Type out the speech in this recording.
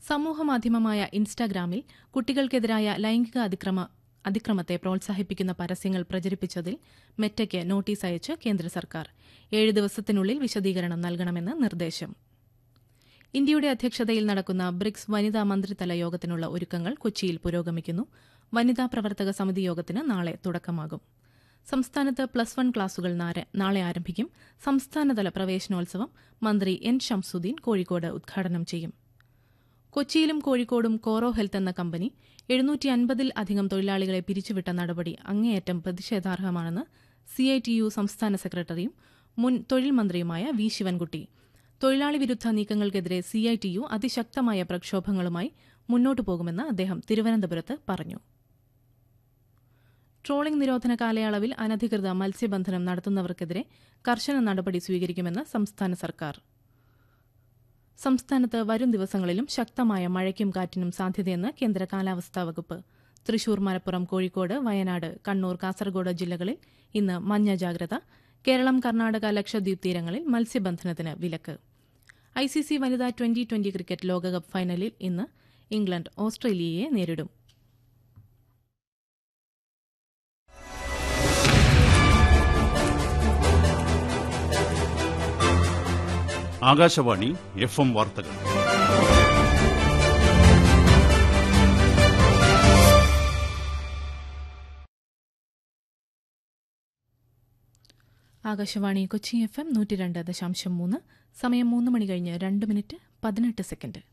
സമൂഹമാധ്യമമായ ഇൻസ്റ്റാഗ്രാമിൽ കുട്ടികൾക്കെതിരായ ലൈംഗിക അതിക്രമ അതിക്രമത്തെ പ്രോത്സാഹിപ്പിക്കുന്ന പരസ്യങ്ങൾ പ്രചരിപ്പിച്ചതിൽ മെറ്റയ്ക്ക് നോട്ടീസ് അയച്ച് കേന്ദ്ര സർക്കാർ ഏഴ് ദിവസത്തിനുള്ളിൽ വിശദീകരണം നൽകണമെന്ന് നിർദ്ദേശം ഇന്ത്യയുടെ അധ്യക്ഷതയിൽ നടക്കുന്ന ബ്രിക്സ് വനിതാ മന്ത്രിതല യോഗത്തിനുള്ള ഒരുക്കങ്ങൾ കൊച്ചിയിൽ പുരോഗമിക്കുന്നു വനിതാ പ്രവർത്തക സമിതി യോഗത്തിന് നാളെ തുടക്കമാകും സംസ്ഥാനത്ത് പ്ലസ് വൺ ക്ലാസുകൾ നാരെ- നാളെ ആരംഭിക്കും സംസ്ഥാനതല പ്രവേശനോത്സവം മന്ത്രി എൻ ഷംസുദ്ദീൻ കോഴിക്കോട് ഉദ്ഘാടനം ചെയ്യും കൊച്ചിയിലും കോഴിക്കോടും കോറോ ഹെൽത്ത് എന്ന കമ്പനി എഴുന്നൂറ്റി അൻപതിൽ അധികം തൊഴിലാളികളെ പിരിച്ചുവിട്ട നടപടി അങ്ങേയറ്റം പ്രതിഷേധാർഹമാണെന്ന് സിഐടിയു സംസ്ഥാന സെക്രട്ടറിയും മുൻ തൊഴിൽ മന്ത്രിയുമായ വി ശിവൻകുട്ടി തൊഴിലാളി വിരുദ്ധ നീക്കങ്ങൾക്കെതിരെ സിഐടിയു അതിശക്തമായ പ്രക്ഷോഭങ്ങളുമായി മുന്നോട്ടു പോകുമെന്ന് അദ്ദേഹം തിരുവനന്തപുരത്ത് പറഞ്ഞു ട്രോളിംഗ് നിരോധന കാലയളവിൽ അനധികൃത മത്സ്യബന്ധനം നടത്തുന്നവർക്കെതിരെ കർശന നടപടി സ്വീകരിക്കുമെന്ന് സംസ്ഥാന സർക്കാർ സംസ്ഥാനത്ത് വരും ദിവസങ്ങളിലും ശക്തമായ മഴയ്ക്കും കാറ്റിനും സാധ്യതയെന്ന് കേന്ദ്ര കാലാവസ്ഥാ വകുപ്പ് തൃശൂർ മലപ്പുറം കോഴിക്കോട് വയനാട് കണ്ണൂർ കാസർഗോഡ് ജില്ലകളിൽ ഇന്ന് മഞ്ഞ ജാഗ്രത കേരളം കർണാടക ലക്ഷദ്വീപ് തീരങ്ങളിൽ മത്സ്യബന്ധനത്തിന് വിലക്ക് ഐസിസി വനിതാ ട്വന്റി ട്വന്റി ക്രിക്കറ്റ് ലോകകപ്പ് ഫൈനലിൽ ഇന്ന് ഇംഗ്ലണ്ട് ഓസ്ട്രേലിയയെ നേരിടും ആകാശവാണി എഫ് എം വാർത്തകൾ ആകാശവാണി കൊച്ചി എഫ് എം നൂറ്റി രണ്ട് ദശാംശം മൂന്ന് സമയം മൂന്ന് മണി കഴിഞ്ഞ് രണ്ട് മിനിറ്റ് പതിനെട്ട് സെക്കൻഡ്